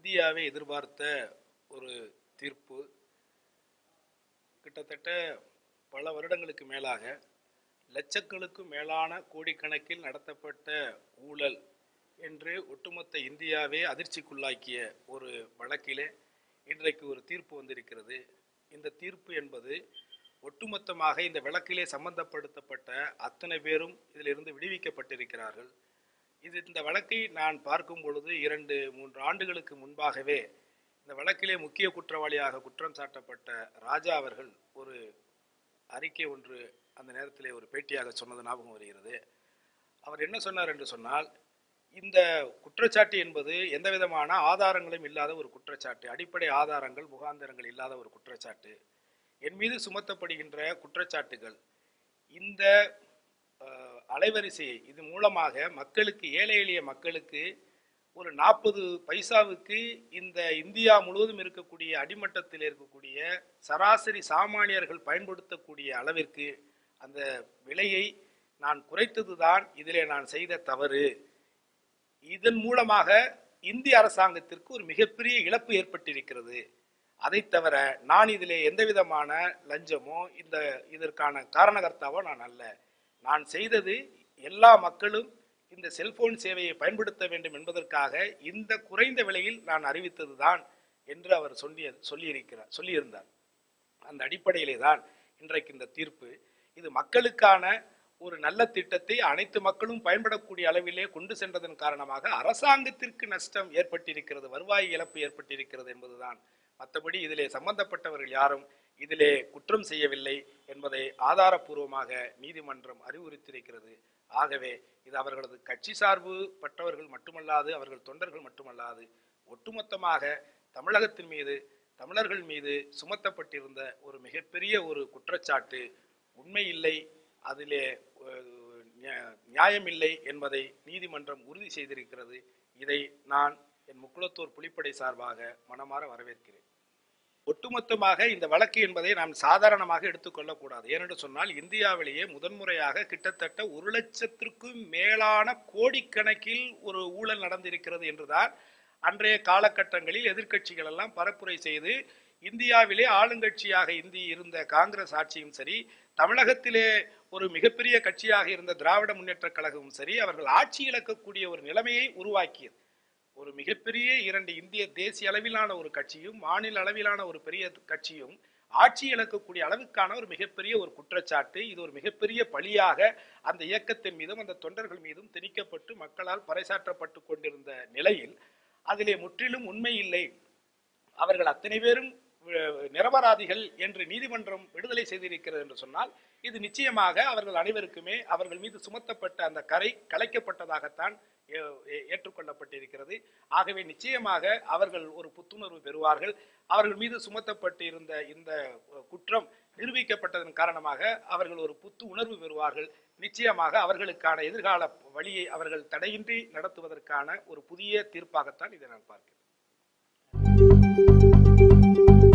இந்தியாவை எதிர்பார்த்த ஒரு தீர்ப்பு கிட்டத்தட்ட பல வருடங்களுக்கு மேலாக லட்சங்களுக்கும் மேலான கோடிக்கணக்கில் நடத்தப்பட்ட ஊழல் என்று ஒட்டுமொத்த இந்தியாவே அதிர்ச்சிக்குள்ளாக்கிய ஒரு வழக்கிலே இன்றைக்கு ஒரு தீர்ப்பு வந்திருக்கிறது இந்த தீர்ப்பு என்பது ஒட்டுமொத்தமாக இந்த வழக்கிலே சம்பந்தப்படுத்தப்பட்ட அத்தனை பேரும் இதிலிருந்து விடுவிக்கப்பட்டிருக்கிறார்கள் இது இந்த வழக்கை நான் பார்க்கும் பொழுது இரண்டு மூன்று ஆண்டுகளுக்கு முன்பாகவே இந்த வழக்கிலே முக்கிய குற்றவாளியாக குற்றம் சாட்டப்பட்ட ராஜா அவர்கள் ஒரு அறிக்கை ஒன்று அந்த நேரத்திலே ஒரு பேட்டியாக சொன்னது ஞாபகம் வருகிறது அவர் என்ன சொன்னார் என்று சொன்னால் இந்த குற்றச்சாட்டு என்பது எந்த விதமான ஆதாரங்களும் இல்லாத ஒரு குற்றச்சாட்டு அடிப்படை ஆதாரங்கள் முகாந்திரங்கள் இல்லாத ஒரு குற்றச்சாட்டு என் மீது சுமத்தப்படுகின்ற குற்றச்சாட்டுகள் இந்த அஹ், அலைவரிசையை இது மூலமாக மக்களுக்கு ஏழை எளிய மக்களுக்கு ஒரு நாற்பது பைசாவுக்கு இந்த இந்தியா முழுவதும் இருக்கக்கூடிய அடிமட்டத்தில் இருக்கக்கூடிய சராசரி சாமானியர்கள் பயன்படுத்தக்கூடிய அளவிற்கு அந்த விலையை நான் குறைத்ததுதான் இதிலே நான் செய்த தவறு இதன் மூலமாக இந்திய அரசாங்கத்திற்கு ஒரு மிகப்பெரிய இழப்பு ஏற்பட்டிருக்கிறது அதை தவிர நான் இதிலே எந்த விதமான லஞ்சமோ இந்த இதற்கான காரணகர்த்தாவோ நான் அல்ல நான் செய்தது எல்லா மக்களும் இந்த செல்போன் சேவையை பயன்படுத்த வேண்டும் என்பதற்காக இந்த குறைந்த விலையில் நான் அறிவித்ததுதான் என்று அவர் சொல்லி சொல்லியிருக்கிறார் சொல்லியிருந்தார் அந்த அடிப்படையிலே தான் இன்றைக்கு இந்த தீர்ப்பு இது மக்களுக்கான ஒரு நல்ல திட்டத்தை அனைத்து மக்களும் பயன்படக்கூடிய அளவிலே கொண்டு சென்றதன் காரணமாக அரசாங்கத்திற்கு நஷ்டம் ஏற்பட்டிருக்கிறது வருவாய் இழப்பு ஏற்பட்டிருக்கிறது என்பதுதான் மற்றபடி இதிலே சம்பந்தப்பட்டவர்கள் யாரும் இதிலே குற்றம் செய்யவில்லை என்பதை ஆதாரப்பூர்வமாக நீதிமன்றம் அறிவுறுத்தியிருக்கிறது ஆகவே இது அவர்களது கட்சி சார்பு பட்டவர்கள் மட்டுமல்லாது அவர்கள் தொண்டர்கள் மட்டுமல்லாது ஒட்டுமொத்தமாக தமிழகத்தின் மீது தமிழர்கள் மீது சுமத்தப்பட்டிருந்த ஒரு மிகப்பெரிய ஒரு குற்றச்சாட்டு உண்மை இல்லை அதிலே அஹ், நியா- நியாயமில்லை என்பதை நீதிமன்றம் உறுதி செய்திருக்கிறது இதை நான் என் முக்குளத்தூர் புலிப்படை சார்பாக மனமாற வரவேற்கிறேன் ஒட்டுமொத்தமாக இந்த வழக்கு என்பதை நாம் சாதாரணமாக எடுத்துக்கொள்ளக்கூடாது ஏனென்று சொன்னால் இந்தியாவிலேயே முதன்முறையாக கிட்டத்தட்ட ஒரு லட்சத்திற்கும் மேலான கோடிக்கணக்கில் ஒரு ஊழல் நடந்திருக்கிறது என்றுதான் அன்றைய காலகட்டங்களில் எதிர்க்கட்சிகள் எல்லாம் பரப்புரை செய்து இந்தியாவிலே ஆளுங்கட்சியாக இந்தி இருந்த காங்கிரஸ் ஆட்சியும் சரி தமிழகத்திலே ஒரு மிகப்பெரிய கட்சியாக இருந்த திராவிட முன்னேற்றக் கழகமும் சரி அவர்கள் ஆட்சி இழக்கக்கூடிய ஒரு நிலைமையை உருவாக்கியது ஒரு மிகப்பெரிய இரண்டு இந்திய தேசிய அளவிலான ஒரு கட்சியும் மாநில அளவிலான ஒரு பெரிய கட்சியும் ஆட்சி இழக்கக்கூடிய அளவுக்கான ஒரு மிகப்பெரிய ஒரு குற்றச்சாட்டு இது ஒரு மிகப்பெரிய பழியாக அந்த இயக்கத்தின் மீதும் அந்த தொண்டர்கள் மீதும் திணிக்கப்பட்டு மக்களால் பறைசாற்றப்பட்டு கொண்டிருந்த நிலையில் அதிலே முற்றிலும் உண்மை இல்லை அவர்கள் அத்தனை பேரும் அஹ், நிரபராதிகள் என்று நீதிமன்றம் விடுதலை செய்திருக்கிறது என்று சொன்னால் இது நிச்சயமாக அவர்கள் அனைவருக்குமே அவர்கள் மீது சுமத்தப்பட்ட அந்த கரை கலைக்கப்பட்டதாகத்தான் ஏ- ஏ- ஏற்றுக்கொள்ளப்பட்டிருக்கிறது ஆகவே நிச்சயமாக அவர்கள் ஒரு புத்துணர்வு பெறுவார்கள் அவர்கள் மீது சுமத்தப்பட்டு இருந்த இந்த அஹ், குற்றம் நிரூபிக்கப்பட்டதன் காரணமாக அவர்கள் ஒரு புத்து உணர்வு பெறுவார்கள் நிச்சயமாக அவர்களுக்கான எதிர்கால வழியை அவர்கள் தடையின்றி நடத்துவதற்கான ஒரு புதிய தீர்ப்பாகத்தான் இதை நான் பார்க்கிறேன்